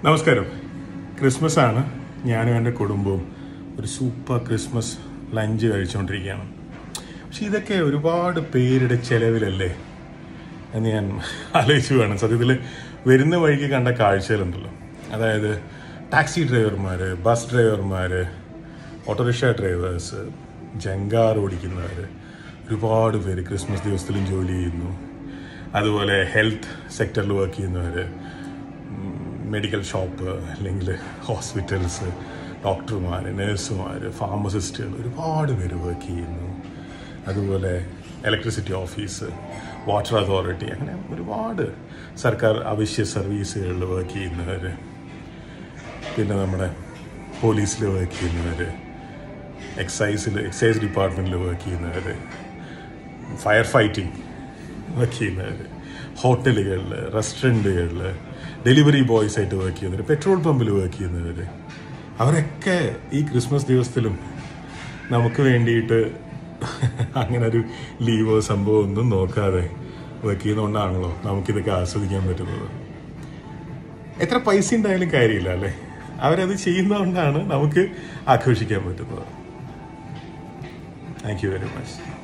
നമസ്കാരം ക്രിസ്മസ് ആണ് ഞാനും എൻ്റെ കുടുംബവും ഒരു സൂപ്പർ ക്രിസ്മസ് ലഞ്ച് കഴിച്ചുകൊണ്ടിരിക്കുകയാണ് പക്ഷെ ഇതൊക്കെ ഒരുപാട് പേരുടെ ചെലവിലല്ലേ എന്ന് ഞാൻ ആലോചിച്ച് വേണം സത്യത്തിൽ വരുന്ന വഴിക്ക് കണ്ട കാഴ്ചകളുണ്ടല്ലോ അതായത് ടാക്സി ഡ്രൈവർമാർ ബസ് ഡ്രൈവർമാർ ഓട്ടോറിക്ഷ ഡ്രൈവേഴ്സ് ജങ്കാർ ഓടിക്കുന്നവർ ഒരുപാട് പേര് ക്രിസ്മസ് ദിവസത്തിലും ജോലി ചെയ്യുന്നു അതുപോലെ ഹെൽത്ത് സെക്ടറിൽ വർക്ക് ചെയ്യുന്നവർ മെഡിക്കൽ ഷോപ്പ് അല്ലെങ്കിൽ ഹോസ്പിറ്റൽസ് ഡോക്ടർമാർ നഴ്സുമാർ ഫാർമസിസ്റ്റുകൾ ഒരുപാട് പേര് വർക്ക് ചെയ്യുന്നു അതുപോലെ ഇലക്ട്രിസിറ്റി ഓഫീസ് വാട്ടർ അതോറിറ്റി അങ്ങനെ ഒരുപാട് സർക്കാർ അവശ്യ സർവീസുകളിൽ വർക്ക് ചെയ്യുന്നവർ പിന്നെ നമ്മുടെ പോലീസിൽ വർക്ക് ചെയ്യുന്നവർ എക്സൈസിൽ എക്സൈസ് ഡിപ്പാർട്ട്മെൻറ്റിൽ വർക്ക് ചെയ്യുന്നവർ ഫയർ ഫൈറ്റിംഗ് വർക്ക് ചെയ്യുന്നവർ ഹോട്ടലുകളിൽ റെസ്റ്റോറൻറ്റുകളിൽ ഡെലിവറി ബോയ്സ് ആയിട്ട് വർക്ക് ചെയ്യുന്നവർ പെട്രോൾ പമ്പിൽ വർക്ക് ചെയ്യുന്നവർ അവരൊക്കെ ഈ ക്രിസ്മസ് ദിവസത്തിലും നമുക്ക് വേണ്ടിയിട്ട് അങ്ങനെ ഒരു ലീവോ സംഭവം ഒന്നും നോക്കാതെ വർക്ക് ചെയ്യുന്നതുകൊണ്ടാണല്ലോ നമുക്കിതൊക്കെ ആസ്വദിക്കാൻ പറ്റുന്നത് എത്ര പൈസ ഉണ്ടായാലും കാര്യമില്ല അല്ലേ അവരത് ചെയ്യുന്നതുകൊണ്ടാണ് നമുക്ക് ആഘോഷിക്കാൻ പറ്റുന്നത് താങ്ക് യു വെരി മച്ച്